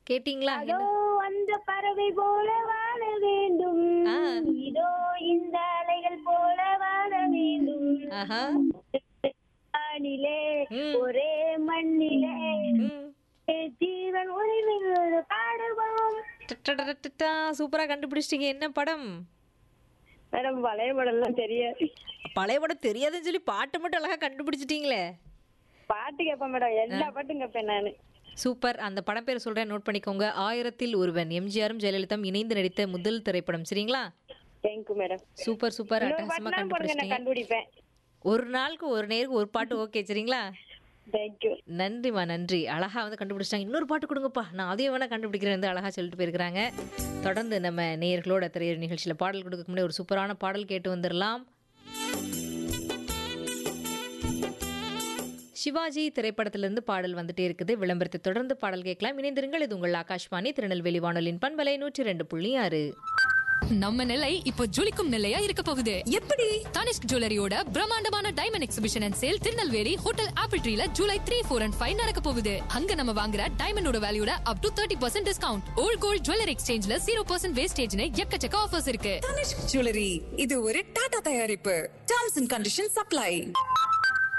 கேட்டீங்களா அதோ அந்த பறவை போல வாழ வேண்டும் ஆ. இதோ இந்த அலைகள் போல வாழ வேண்டும் ஆஹா வானிலே ம். ஒரே மண்ணிலே ம். ஜீவன் உரிமையோடு பாடுவோம் டட்டடடடடா, சூப்பரா கண்டுபிடிச்சிட்டீங்க என்ன படம் மேடம் பழைய படம்லாம் தெரியாது பழைய படம் தெரியாதுன்னு சொல்லி பாட்டு மட்டும் அழகா கண்டுபிடிச்சிட்டீங்களே பாட்டு கேட்பேன் மேடம் எல்லா பாட்டும் கேட்பேன் நானு சூப்பர் அந்த படம் பேர் சொல்றேன் நோட் பண்ணிக்கோங்க ஆயிரத்தில் ஒருவன் எம்ஜிஆரும் ஜெயலலிதாவும் இணைந்து நடித்த முதல் திரைப்படம் சரிங்களா தேங்க்யூ மேடம் சூப்பர் சூப்பர் இன்னொரு அட்டகாசமா பாட்டுலாம் போடுங்க நான் கண்டுபிடிச்சிட்டீங்க கண்டுபிடிப்பேன் ஒரு நாளுக்கு ஒரு நேருக்கு ஒரு பாட்டு ஓகே சரிங்களா தேங்க்யூ நன்றிம்மா நன்றி அழகா வந்து கண்டுபிடிச்சிட்டாங்க இன்னொரு பாட்டு கொடுங்கப்பா நான் அதையும் வேணா கண்டுபிடிக்கிறேன் வந்து அழகா சொல்லிட்டு போயிருக்கிறாங்க தொடர்ந்து நம்ம நேயர்களோட திரையர் நிகழ்ச்சியில் பாடல் கொடுக்க முன்னாடி ஒரு சூப்பரான பாடல் கேட்டு வந்துடலாம் சிவாஜி திரைப்படத்திலிருந்து பாடல் வந்துட்டே இருக்குது விளம்பரத்தை தொடர்ந்து பாடல் கேட்கலாம் இணைந்திருங்கள் இது உங்கள் ஆகாஷ்வாணி திருநெல்வேலி வானொலியின் பண்பலை நூற்றி ரெண்டு புள்ளி ஆறு நம்ம நிலை இப்போ ஜொலிக்கும் நிலையா இருக்க போகுது எப்படி தனிஷ்க் ஜுவல்லரியோட பிரம்மாண்டமான diamond exhibition and sale Tirunelveli hotel apple ட்ரீல July three four and five நடக்க போகுது அங்க நம்ம வாங்குற டைமண்டோட வேல்யூட up to thirty percent discount old gold jewellery எக்ஸ்சேஞ்ச்ல ஜீரோ பர்சன்ட் வேஸ்டேஜ்னு எக்கச்சக்க ஆஃபர்ஸ் இருக்கு தனிஷ்க் ஜுவல்லரி இது ஒரு டாடா தயாரிப்பு டேர்ம்ஸ் அண்ட் கண்டிஷன் சப்ளை